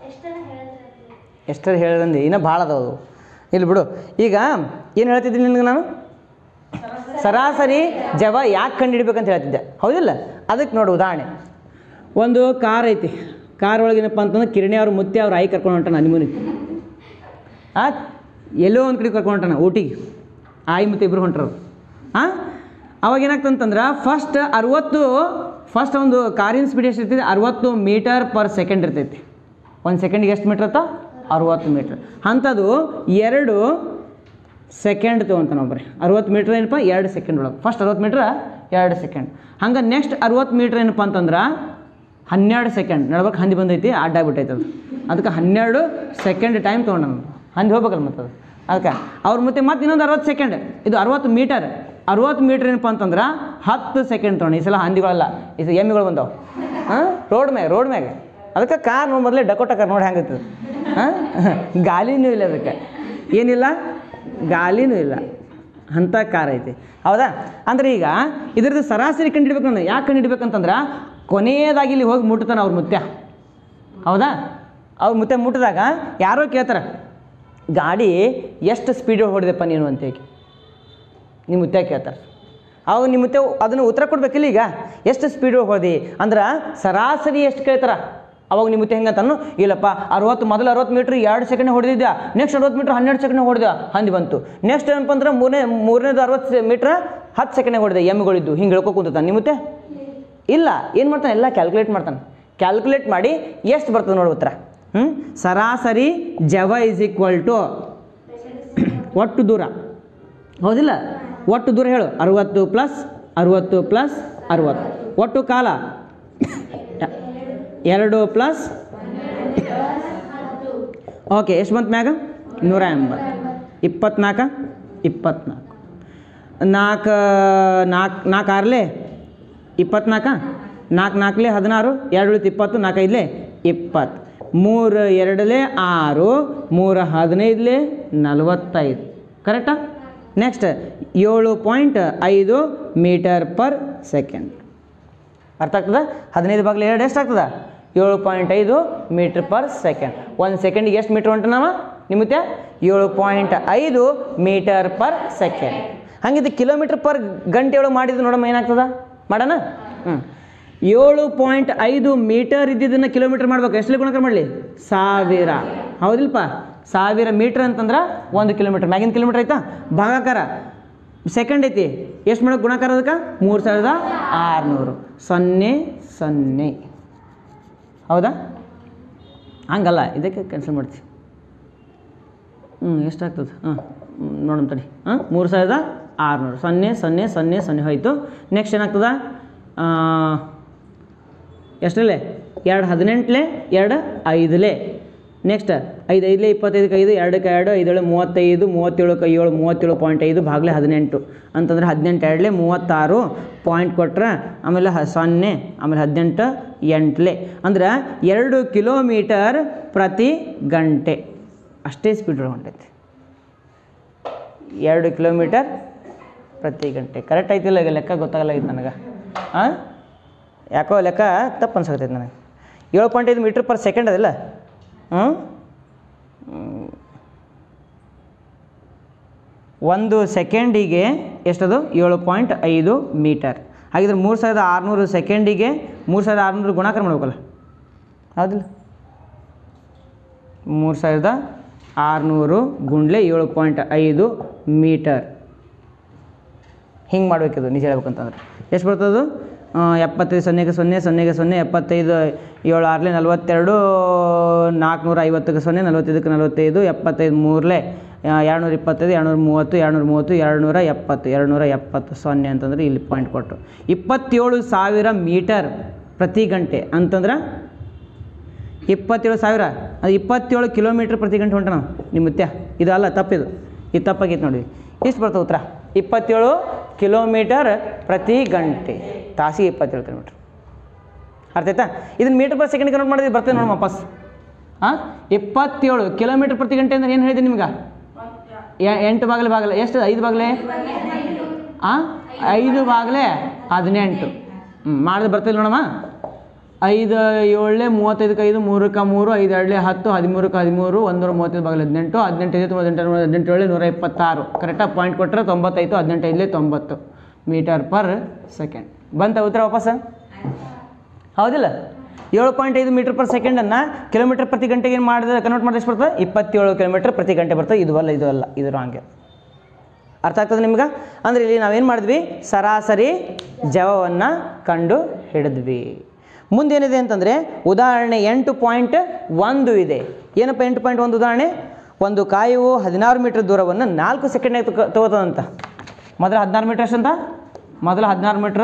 ಎಷ್ಟರ ಹೇಳಿದಂದು ಇನ್ನೂ ಭಾಳ ಅದಾವು ಇಲ್ಲಿ ಬಿಡು ಈಗ ಏನು ಹೇಳ್ತಿದ್ದೀನಿ ನಿನಗೆ ನಾನು ಸರಾಸರಿ ಜವ ಯಾಕೆ ಕಂಡುಹಿಡ್ಬೇಕಂತ ಹೇಳ್ತಿದ್ದೆ ಹೌದಿಲ್ಲ ಅದಕ್ಕೆ ನೋಡು ಉದಾಹರಣೆ ಒಂದು ಕಾರ್ ಐತಿ ಕಾರ್ ಒಳಗೇನಪ್ಪ ಅಂತಂದ್ರೆ ಕಿರಣಿ ಅವ್ರ ಮುತ್ತೆ ಅವ್ರ ಆಯಿ ಕರ್ಕೊಂಡು ಹೊಂಟಾನ ಹನಿಮೂನಿಗೆ ಆ ಎಲ್ಲೋ ಒಂದು ಕಡೆ ಕರ್ಕೊಂಡು ಹೊಂಟಾನ ಊಟಿಗೆ ಆಯಿ ಮತ್ತು ಇಬ್ಬರು ಹೊಂಟ್ರು ಹಾಂ ಅವಾಗ ಏನಾಗ್ತಂತಂದ್ರೆ ಫಸ್ಟ್ ಅರುವತ್ತು ಫಸ್ಟ್ ಒಂದು ಕಾರಿನ ಸ್ಪೀಡ್ ಎಷ್ಟು ಇರ್ತೈತಿ ಅರುವತ್ತು ಮೀಟರ್ ಪರ್ ಸೆಕೆಂಡ್ ಇರ್ತೈತಿ ಒಂದು ಸೆಕೆಂಡಿಗೆ ಎಷ್ಟು ಮೀಟ್ರ್ ಇರ್ತಾವ ಅರುವತ್ತು ಮೀಟ್ರ್ ಅಂಥದ್ದು ಎರಡು ಸೆಕೆಂಡ್ ತೊಗೊಂತಾನೆ ಒಬ್ಬರೇ ಅರುವತ್ತು ಮೀಟ್ರ್ ಏನಪ್ಪ ಎರಡು ಸೆಕೆಂಡ್ ಒಳಗೆ ಫಸ್ಟ್ ಅರುವತ್ತು ಮೀಟ್ರ್ ಎರಡು ಸೆಕೆಂಡ್ ಹಂಗೆ ನೆಕ್ಸ್ಟ್ ಅರುವತ್ತು ಮೀಟ್ರ್ ಏನಪ್ಪ ಅಂತಂದ್ರೆ ಹನ್ನೆರಡು ಸೆಕೆಂಡ್ ನಡ್ಬೇಕು ಹಂದಿ ಬಂದೈತಿ ಅಡ್ಡಾಗ್ಬಿಟ್ಟೈತೆ ಅದು ಅದಕ್ಕೆ ಹನ್ನೆರಡು ಸೆಕೆಂಡ್ ಟೈಮ್ ತೊಗೊಂಡು ಹಂದಿ ಹೋಗ್ಬೇಕಲ್ಲ ಮತ್ತೆ ಅದು ಅದಕ್ಕೆ ಅವ್ರ ಮತ್ತೆ ಮತ್ತೆ ಇನ್ನೊಂದು ಅರವತ್ತು ಸೆಕೆಂಡ್ ಇದು ಅರವತ್ತು ಮೀಟರ್ ಅರವತ್ತು ಮೀಟ್ರ್ ಏನಪ್ಪ ಅಂತಂದ್ರೆ ಹತ್ತು ಸೆಕೆಂಡ್ ತೊಗೊಂಡು ಈ ಸಲ ಹಂದಿಗಳಲ್ಲ ಈ ಸಲ ಎಮ್ಮಿಗಳು ಬಂದವು ಹಾಂ ರೋಡ್ ಮ್ಯಾಗ ರೋಡ್ ಮ್ಯಾಗ ಅದಕ್ಕೆ ಕಾರ್ ನೋಡಿ ಮೊದಲೇ ಡಕೋಟ ಕಾರ್ ನೋಡಿ ಹೆಂಗೈತದ ಹಾಂ ಗಾಲಿನೂ ಇಲ್ಲ ಅದಕ್ಕೆ ಏನಿಲ್ಲ ಗಾಲಿನೂ ಇಲ್ಲ ಅಂಥ ಕಾರ್ ಐತಿ ಹೌದಾ ಅಂದ್ರೆ ಈಗ ಇದ್ರದ್ದು ಸರಾಸರಿ ಕಂಡಿಡ್ಬೇಕು ನಾನು ಯಾಕೆ ಕಂಡಿಡ್ಬೇಕಂತಂದ್ರೆ ಕೊನೆಯದಾಗಿ ಇಲ್ಲಿ ಹೋಗಿ ಮುಟ್ತಾನೆ ಅವ್ರ ಮುತ್ಯ ಹೌದಾ ಅವ್ರ ಮುತ್ತೆ ಮುಟ್ಟಿದಾಗ ಯಾರೋ ಕೇಳ್ತಾರೆ ಗಾಡಿ ಎಷ್ಟು ಸ್ಪೀಡ್ ಹೊಡೆದಪ್ಪ ನೀನು ಅಂತೇಳಿ ನಿಮ್ಮ ಮುತ್ಯ ಕೇಳ್ತಾರೆ ಅವಾಗ ನಿಮ್ಮ ಮುತ್ತೆ ಅದನ್ನು ಉತ್ತರ ಕೊಡ್ಬೇಕಿಲ್ಲ ಈಗ ಎಷ್ಟು ಸ್ಪೀಡ್ ಹೊಡೆದಿ ಅಂದ್ರೆ ಸರಾಸರಿ ಎಷ್ಟು ಕೇಳ್ತಾರ ಅವಾಗ ನಿಮ್ಮ ಮುತ್ತೆ ಹೆಂಗಂತಾನು ಇಲ್ಲಪ್ಪ ಅರವತ್ತು ಮೊದಲು ಅರವತ್ತು ಮೀಟ್ರ್ ಎರಡು ಸೆಕೆಂಡ್ ಹೊಡೆದಿದ್ದ ನೆಕ್ಸ್ಟ್ ಅರವತ್ತು ಮೀಟ್ರ್ ಹನ್ನೆರಡು ಸೆಕೆಂಡ್ ಹೊಡೆದ ಹಂದಿ ಬಂತು ನೆಕ್ಸ್ಟ್ ಏನಪ್ಪ ಅಂದ್ರೆ ಮೂರನೇ ಮೂರನೇದು ಅರವತ್ತು ಮೀಟ್ರ್ ಹತ್ತು ಸೆಕೆಂಡ್ ಹೊಡೆದೆ ಎಮ್ಮೆಗಳಿದ್ದು ಹಿಂಗೆ ಹೇಳ್ಕೊ ಕುಂತಾನೆ ನಿಮ್ಮ ಮುತ್ತೆ ಇಲ್ಲ ಏನು ಮಾಡ್ತಾನೆ ಎಲ್ಲ ಕ್ಯಾಲ್ಕುಲೇಟ್ ಮಾಡ್ತಾನೆ ಕ್ಯಾಲ್ಕುಲೇಟ್ ಮಾಡಿ ಎಷ್ಟು ಬರ್ತದೆ ನೋಡಿ ಉತ್ತರ ಹ್ಞೂ ಸರಾಸರಿ ಜವ ಇಸ್ ಈಕ್ವಲ್ ಟು ಒಟ್ಟು ದೂರ ಹೌದಿಲ್ಲ ಒಟ್ಟು ದೂರ ಹೇಳು ಅರುವತ್ತು ಪ್ಲಸ್ ಅರುವತ್ತು ಪ್ಲಸ್ ಅರುವತ್ತು ಒಟ್ಟು ಕಾಲ ಎ- ಎರಡು ಪ್ಲಸ್ ಓಕೆ ಎಷ್ಟು ಬಂತು ಮ್ಯಾಗ ನೂರ ಎಂಬತ್ತು ಇಪ್ಪತ್ನಾಲ್ಕು ಇಪ್ಪತ್ನಾಲ್ಕು ನಾಲ್ಕು ನಾಲ್ಕು ನಾಲ್ಕು ಆರ್ಲೆ ಇಪ್ಪತ್ನಾಲ್ಕು ನಾಲ್ಕು ನಾಲ್ಕಲೆ ಹದಿನಾರು ಎರಡು ಉಳಿತು ಇಪ್ಪತ್ತು ನಾಲ್ಕೈದಲೆ ಇಪ್ಪತ್ತು ಮೂರು ಎರಡಲೆ ಆರು ಮೂರು ಹದಿನೈದಲೆ ನಲವತ್ತೈದು ಕರೆಕ್ಟಾ ನೆಕ್ಸ್ಟ್ ಏಳು ಪಾಯಿಂಟ್ ಐದು ಮೀಟರ್ ಪರ್ ಸೆಕೆಂಡ್ ಅರ್ಥ ಆಗ್ತದ ಹದಿನೈದು ಬಾಗಿಲು ಎರಡು ಎಷ್ಟು ಆಗ್ತದ ಏಳು ಪಾಯಿಂಟ್ ಐದು ಮೀಟ್ರ್ ಪರ್ ಸೆಕೆಂಡ್ ಒಂದು ಸೆಕೆಂಡಿಗೆ ಎಷ್ಟು ಮೀಟ್ರ್ ಹೊಂಟ ನಾವ ನಿಮ್ಮತ್ತೆ ಏಳು ಪಾಯಿಂಟ್ ಐದು ಮೀಟರ್ ಪರ್ ಸೆಕೆಂಡ್ ಹಂಗಿದ್ದು ಕಿಲೋಮೀಟ್ರ್ ಪರ್ ಗಂಟೆ ಒಳಗೆ ಮಾಡಿದ್ದು ನೋಡಮ್ಮ ಏನಾಗ್ತದ ಮಾಡೋಣ ಹ್ಞೂ ಏಳು ಪಾಯಿಂಟ್ ಐದು ಮೀಟರ್ ಇದ್ದಿದ್ದನ್ನು ಕಿಲೋಮೀಟ್ರ್ ಮಾಡ್ಬೇಕು ಎಷ್ಟು ಗುಣಕ ಮಾಡಲಿ ಸಾವಿರ ಹೌದಿಲ್ಪ ಸಾವಿರ ಮೀಟ್ರ್ ಅಂತಂದ್ರೆ ಒಂದು ಕಿಲೋಮೀಟ್ರ್ ಮ್ಯಾಗಿನ ಕಿಲೋಮೀಟ್ರ್ ಆಯ್ತಾ ಭಾಗಾಕಾರ ಸೆಕೆಂಡ್ ಐತಿ ಎಷ್ಟು ಮಾಡೋಕೆ ಗುಣಾಕಾರ ಅದಕ್ಕೆ ಮೂರು ಸಾವಿರದ ಆರುನೂರು ಸೊನ್ನೆ ಸೊನ್ನೆ ಹೌದಾ ಹಂಗಲ್ಲ ಇದಕ್ಕೆ ಕ್ಯಾನ್ಸಲ್ ಮಾಡ್ತೀವಿ ಹ್ಞೂ ಎಷ್ಟಾಗ್ತದೆ ಹಾಂ ನೋಡೋಣ ತಡಿ ಹಾಂ ಮೂರು ಸಾವಿರದ ಆರುನೂರು ಸೊನ್ನೆ ಸೊನ್ನೆ ಸೊನ್ನೆ ಸೊನ್ನೆ ಹೋಯ್ತು ನೆಕ್ಸ್ಟ್ ಏನಾಗ್ತದ ಆ, ಎಷ್ಟರಲ್ಲೇ ಎರಡು ಹದಿನೆಂಟಲೆ ಎರಡು ಐದಲೇ ನೆಕ್ಸ್ಟ್ ಐದು ಐದಲೇ ಇಪ್ಪತ್ತೈದಕ್ಕೆ ಐದು ಎರಡಕ್ಕೆ ಎರಡು ಐದೇಳು ಮೂವತ್ತೈದು ಮೂವತ್ತೇಳಕ್ಕೆ ಏಳು ಮೂವತ್ತೇಳು ಪಾಯಿಂಟ್ ಐದು ಭಾಗಲೆ ಹದಿನೆಂಟು ಅಂತಂದ್ರೆ ಹದಿನೆಂಟು ಎರಡಲೆ ಮೂವತ್ತಾರು ಪಾಯಿಂಟ್ ಕೊಟ್ರೆ ಆಮೇಲೆ ಹ ಸೊನ್ನೆ ಆಮೇಲೆ ಹದಿನೆಂಟು ಎಂಟ್ಲೆ ಅಂದ್ರೆ ಎರಡು ಕಿಲೋಮೀಟರ್ ಪ್ರತಿ ಗಂಟೆ ಅಷ್ಟೇ ಸ್ಪೀಡ್ ಹೊಂಟೈತಿ ಎರಡು ಕಿಲೋಮೀಟರ್ ಪ್ರತಿ ಗಂಟೆ ಕರೆಕ್ಟ್ ಐತಿಲ್ಲ ಈಗ ಲೆಕ್ಕ ಗೊತ್ತಾಗಲಾಗಿತ್ತು ನನಗೆ ಹಾಂ ಯಾಕೋ ಲೆಕ್ಕ ತಪ್ಪು ಅನ್ಸಕತ್ತೈತೆ ನನಗೆ ಏಳು ಪಾಯಿಂಟ್ ಐದು ಮೀಟ್ರ್ ಪರ್ ಸೆಕೆಂಡ್ ಅದಿಲ್ಲ ಹ್ಞೂ ಹ್ಮ್. ಒಂದು ಸೆಕೆಂಡಿಗೆ ಎಷ್ಟದು ಏಳು ಪಾಯಿಂಟ್ ಐದು ಮೀಟರ್ ಹಾಗಿದ್ರೆ ಮೂರು ಸಾವಿರದ ಆರುನೂರು ಸೆಕೆಂಡಿಗೆ ಮೂರು ಸಾವಿರದ ಆರುನೂರು ಗುಣಾಕಾರ ಮಾಡ್ಬೇಕಲ್ಲ ಹೌದಿಲ್ಲ ಮೂರು ಸಾವಿರದ ಆರುನೂರು ಗುಂಡ್ಲೆ ಏಳು ಪಾಯಿಂಟ್ ಐದು ಮೀಟರ್ ಹಿಂಗೆ ಮಾಡಬೇಕಿದು ನಿಜ ಹೇಳ್ಬೇಕಂತಂದ್ರೆ ಎಷ್ಟು ಬರ್ತದು ಆ, ಎಪ್ಪತ್ತೈದು ಸೊನ್ನೆಗೆ ಸೊನ್ನೆ ಸೊನ್ನೆಗೆ ಸೊನ್ನೆ ಎಪ್ಪತ್ತೈದು ಏಳು ಆರ್ಲೆ ನಲ್ವತ್ತೆರಡು ನಾಲ್ಕುನೂರ ಐವತ್ತಕ್ಕೆ ಸೊನ್ನೆ ನಲ್ವತ್ತೈದಕ್ಕೆ ನಲ್ವತ್ತೈದು ಎಪ್ಪತ್ತೈದು ಮೂರಲೆ ಎರಡುನೂರ ಇಪ್ಪತ್ತೈದು ಎರಡುನೂರ ಮೂವತ್ತು ಎರಡುನೂರ ಮೂವತ್ತು ಎರಡುನೂರ ಎಪ್ಪತ್ತು ಎರಡುನೂರ ಎಪ್ಪತ್ತು ಸೊನ್ನೆ ಅಂತಂದ್ರೆ ಇಲ್ಲಿ ಪಾಯಿಂಟ್ ಕೊಟ್ಟರು ಇಪ್ಪತ್ತೇಳು ಸಾವಿರ ಮೀಟರ್ ಪ್ರತಿ ಗಂಟೆ ಅಂತಂದ್ರೆ ಇಪ್ಪತ್ತೇಳು ಸಾವಿರ ಅದು ಇಪ್ಪತ್ತೇಳು ಕಿಲೋಮೀಟ್ರ್ ಪ್ರತಿ ಗಂಟೆ ಹೊಂಟ ನಾವು ನಿಮ್ಮ ಮುತ್ಯ ಇದು ಅಲ್ಲ ತಪ್ಪಿದು ಇದು ತಪ್ಪಾಗೈತೆ ನೋಡಿ ಇಷ್ಟು ಬರ್ತದೆ ಉತ್ತರ ಇಪ್ಪತ್ತೇಳು ಕಿಲೋಮೀಟರ್ ಪ್ರತಿ ಗಂಟೆ ತಾಸಿಗೆ ಇಪ್ಪತ್ತೇಳು ಕಿಲೋಮೀಟ್ರ್ ಅರ್ಥ ಆಯ್ತಾ ಇದನ್ನು ಮೀಟರ್ ಪರ್ ಸೆಕೆಂಡ್ ಕನ್ವರ್ಟ್ ಮಾಡಿದ್ರೆ ಬರ್ತದೆ ನೋಡಿ ವಾಪಸ್ ಹಾಂ ಇಪ್ಪತ್ತೇಳು ಕಿಲೋಮೀಟರ್ ಪ್ರತಿ ಗಂಟೆ ಅಂದ್ರೆ ಏನು ಹೇಳಿದೆ ನಿಮ್ಗೆ ಎ- ಎಂಟು ಬಾಗಿಲು ಬಾಗಿಲು ಎಷ್ಟು ಐದು ಬಾಗಿಲೆ ಹಾಂ ಐದು ಬಾಗಿಲೆ ಹದಿನೆಂಟು ಹ್ಞೂ ಮಾಡಿದ್ರೆ ಬರ್ತಿಲ್ಲ ನೋಡಮ್ಮ ಐದು ಏಳನೇ ಮೂವತ್ತೈದಕ್ಕೆ ಐದು ಮೂರಕ್ಕೆ ಮೂರು ಐದು ಎರಡನೇ ಹತ್ತು ಹದಿಮೂರಕ್ಕೆ ಹದಿಮೂರು ಒಂದೂರ ಮೂವತ್ತೈದು ಬಾಗಿಲು ಹದಿನೆಂಟು ಹದಿನೆಂಟು ಐದು ಹದಿನೆಂಟು ಹದಿನೆಂಟು ಏಳು ನೂರ ಇಪ್ಪತ್ತಾರು ಕರೆಕ್ಟಾಗಿ ಪಾಯಿಂಟ್ ಕೊಟ್ಟರೆ ತೊಂಬತ್ತೈದು ಹದಿನೆಂಟು ಐದಲೇ ತೊಂಬತ್ತು ಮೀಟರ್ ಪರ್ ಸೆಕೆಂಡ್ ಬಂತ ಉತ್ತರ ವಾಪಸ್ ಹೌದಿಲ್ಲ ಏಳು ಪಾಯಿಂಟ್ ಐದು ಮೀಟರ್ ಪರ್ ಸೆಕೆಂಡನ್ನು ಕಿಲೋಮೀಟರ್ ಪ್ರತಿ ಗಂಟೆಗೆ ಏನು ಮಾಡಿದ್ರೆ ಕನ್ವರ್ಟ್ ಮಾಡಿದ್ರೆ ಎಷ್ಟು ಬರ್ತದೆ ಇಪ್ಪತ್ತೇಳು ಕಿಲೋಮೀಟರ್ ಪ್ರತಿ ಗಂಟೆ ಬರ್ತದೆ ಇದು ಅಲ್ಲ ಇದು ಅಲ್ಲ ಇದು ರಾಂಗೆ ಅರ್ಥ ಆಗ್ತದೆ ನಿಮ್ಗೆ ಅಂದರೆ ಇಲ್ಲಿ ನಾವೇನು ಮಾಡಿದ್ವಿ ಸರಾಸರಿ ಜವವನ್ನು ಕಂಡು ಹಿಡಿದ್ವಿ ಮುಂದೇನಿದೆ ಅಂತಂದರೆ ಉದಾಹರಣೆ ಎಂಟು ಪಾಯಿಂಟ್ ಒಂದು ಇದೆ ಏನಪ್ಪ ಎಂಟು ಪಾಯಿಂಟ್ ಒಂದು ಉದಾಹರಣೆ ಒಂದು ಕಾಯುವು ಹದಿನಾರು ಮೀಟರ್ ದೂರವನ್ನು ನಾಲ್ಕು ಸೆಕೆಂಡ್ನಾಗ ತಗೋತದಂತ ಮೊದಲು ಹದಿನಾರು ಮೀಟರ್ ಎಷ್ಟಂತ ಮೊದಲು ಹದಿನಾರು ಮೀಟ್ರ್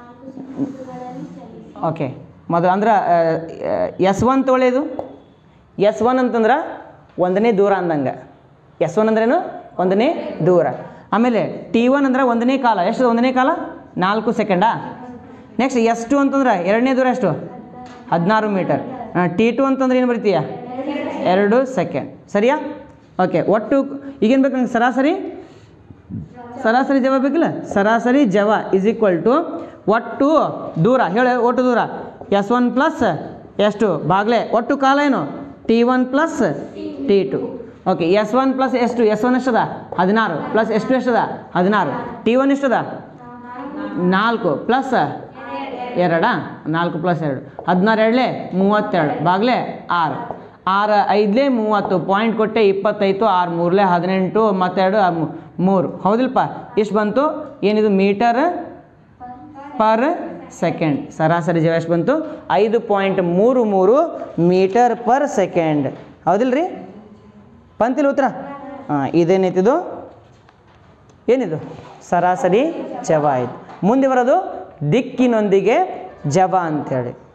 ಓಕೆ ಮೊದಲು ಅಂದ್ರೆ ಎಸ್ ಒನ್ ತೊಗೊಳ್ಳೇದು ಎಸ್ ಒನ್ ಅಂತಂದ್ರೆ ಒಂದನೇ ದೂರ ಅಂದಂಗೆ ಎಸ್ ಒನ್ ಅಂದ್ರೇನು ಒಂದನೇ ದೂರ ಆಮೇಲೆ ಟಿ ಒನ್ ಅಂದ್ರೆ ಒಂದನೇ ಕಾಲ ಎಷ್ಟು ಒಂದನೇ ಕಾಲ ನಾಲ್ಕು ಸೆಕೆಂಡಾ ನೆಕ್ಸ್ಟ್ ಎಸ್ ಟು ಅಂತಂದ್ರೆ ಎರಡನೇ ದೂರ ಎಷ್ಟು ಹದಿನಾರು ಮೀಟರ್ ಟಿ ಟು ಅಂತಂದ್ರೆ ಏನು ಬರಿತೀಯ ಎರಡು ಸೆಕೆಂಡ್ ಸರಿಯಾ ಓಕೆ ಒಟ್ಟು ಈಗೇನು ಬೇಕು ನಂಗೆ ಸರಾಸರಿ ಸರಾಸರಿ ಜವ ಬೇಕಿಲ್ಲ ಸರಾಸರಿ ಜವ ಇಸ್ ಈಕ್ವಲ್ ಟು ಒಟ್ಟು ದೂರ ಹೇಳ ಒಟ್ಟು ದೂರ S one plus S two ಬಾಗ್ಲೆ ಒಟ್ಟು ಕಾಲ ಏನು T one plus T two okay S one plus S two S one ಎಷ್ಟದ ಹದಿನಾರು ಪ್ಲಸ್ ಎಸ್ ಟು ಎಷ್ಟದ ಹದಿನಾರು ಟಿ ಒನ್ ಎಷ್ಟದ ನಾಲ್ಕು ಪ್ಲಸ್ ಎರಡಾ ನಾಲ್ಕು ಪ್ಲಸ್ ಎರಡು ಹದಿನಾರು ಎರಡಲೇ ಮೂವತ್ತೆರಡು ಬಾಗ್ಲೆ ಆರು ಆರು ಐದಲೇ ಮೂವತ್ತು ಪಾಯಿಂಟ್ ಕೊಟ್ಟೆ ಇಪ್ಪತ್ತೈದು ಆರು ಮೂರಲೇ ಹದಿನೆಂಟು ಮತ್ತೆರಡು ಆ ಮೂ- ಮೂರು ಹೌದಿಲ್ಪ ಎಷ್ಟು ಬಂತು ಏನಿದು ಮೀಟರ್ ಪರ್ ಸೆಕೆಂಡ್ ಸರಾಸರಿ ಜವ ಎಷ್ಟು ಬಂತು ಐದು ಪಾಯಿಂಟ್ ಮೂರು ಮೂರು ಮೀಟರ್ ಪರ್ ಸೆಕೆಂಡ್ ಹೌದಿಲ್ಲ ರೀ ಬಂತಿಲ್ಲ ಉತ್ತರ ಹಾಂ ಇದೇನೈತಿದು ಏನಿದು ಸರಾಸರಿ ಜವ ಆಯಿತು ಮುಂದೆ ಬರೋದು ದಿಕ್ಕಿನೊಂದಿಗೆ ಜವ ಅಂಥೇಳಿ